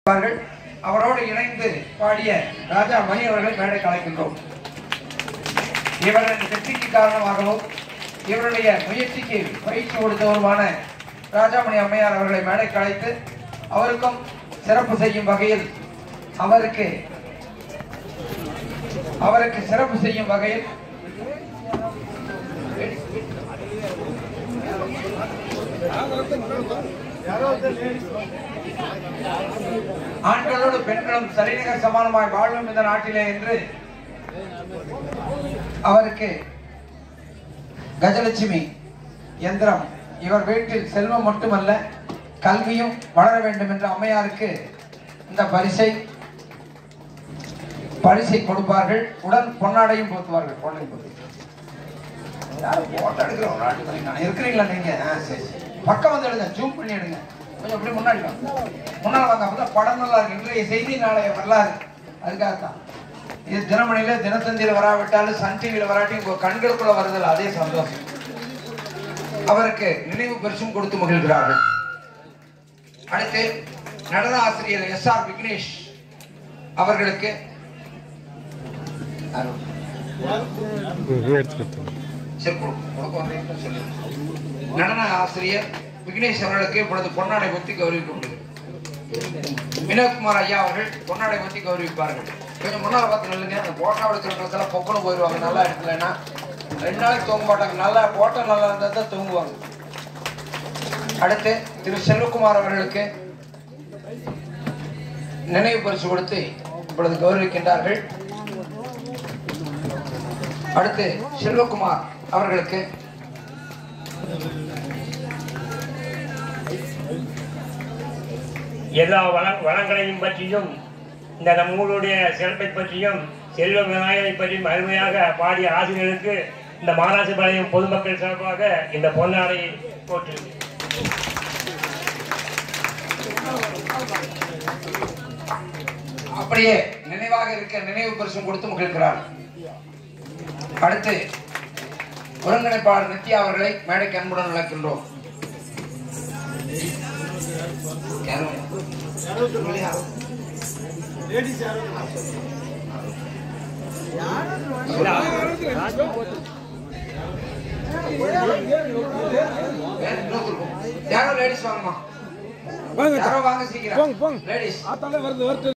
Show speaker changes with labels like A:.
A: அவர்கள் அவரோடு இணைந்து பாடிய ராஜா மணி அவர்களை மேடை கலைக்கின்றோம் இவரின் வெற்றிக்கு காரணமாகவும் இவருடைய முயற்சிக்கு பயிற்சி கொடுத்தவருமான ராஜாமணி அம்மையார் அவர்களை மேடை கலைத்து அவருக்கும் சிறப்பு செய்யும் வகையில் அவருக்கு அவருக்கு சிறப்பு செய்யும் வகையில் ஆண்களோடு பெண்களும் சரிநிகர் சமானமாய் வாழும் இந்த நாட்டிலே என்று அவருக்கு கஜலட்சுமி எந்திரம் இவர் வீட்டில் செல்வம் மட்டுமல்ல கல்வியும் வளர வேண்டும் என்ற அம்மையாருக்கு இந்த பரிசை பரிசை கொடுப்பார்கள் உடன் பொன்னாடையும் போத்துவார்கள் பொன்னை போத்து யாரும் போட்டோ எடுக்கிற ஒரு ஆள் இருக்கீங்களா? இருக்கிறீங்களா நீங்க ஆ, சரி சரி. பக்கம் வந்து எடுங்க ஜூம் பண்ணி எடுங்க கொஞ்சம் அப்படி முன்னாடி வாங்க முன்னாடி வாங்க அப்பதான் படம் நல்லா இருக்கு இன்றைய செய்தி நாளைய வரலாறு அதுக்காகத்தான் இது தினமணியில தினத்தந்தியில் வராவிட்டாலும் சன் டிவியில் வராட்டி உங்க கண்களுக்குள்ள வருதல் அதே சந்தோஷம் அவருக்கு நினைவு பரிசும் கொடுத்து மகிழ்கிறார்கள் அடுத்து நடன ஆசிரியர் எஸ் ஆர் விக்னேஷ் அவர்களுக்கு அருள். சரி, கொடு. கொடுக்க வந்தீங்கன்னு சொல்லு. நடன ஆசிரியர் விக்னேஷ் அவர்களுக்கு இப்பொழுது பொன்னாடை ஒத்தி கௌரவிக்கப்படுகிறது வினோத்குமார் ஐயா அவர்கள் பொன்னாடை ஒத்தி கௌரவிப்பார்கள் கொஞ்சம் முன்னால பார்த்து நில்லுங்க அந்த போட்டோ எடுக்கிறவங்களுக்கெல்லாம் பொக்குன்னு போயிடுவாங்க நல்லா எடுக்கலைன்னா ரெண்டு நாளைக்கு தூங்க மாட்டாங்க நல்லா போட்டோ நல்லா இருந்தால் தான் தூங்குவாங்க அடுத்து திரு செல்வகுமார் அவர்களுக்கு நினைவு பரிசு கொடுத்து இப்பொழுது கௌரவிக்கின்றார்கள் அடுத்து செல்வகுமார் அவர்களுக்கு
B: எல்லா வள வளங்களையும் பற்றியும் இந்த நம்ம ஊருடைய சிறப்பை பற்றியும் செல்வ விநாயகரை பற்றியும் அருமையாக பாடிய ஆசிரியர்களுக்கு இந்த மாராசி பாளையம் பொதுமக்கள் சார்பாக இந்த பொன்னாடை போட்டு
A: அப்படியே நினைவாக இருக்க நினைவு பரிசும் கொடுத்து மகிழ்கிறார் அடுத்து ஒருங்கிணைப்பாளர் நித்யா அவர்களை மேடைக்கு அன்புடன் அழைக்கின்றோம் யாரும் இல்லையா? வேற இன்னொருத்தர் போ. யாரோ லேடிஸ் வாங்கம்மா யாரோ வாங்க சீக்கிரம் லேடிஸ்
C: ஆத்தாலே வருது வருது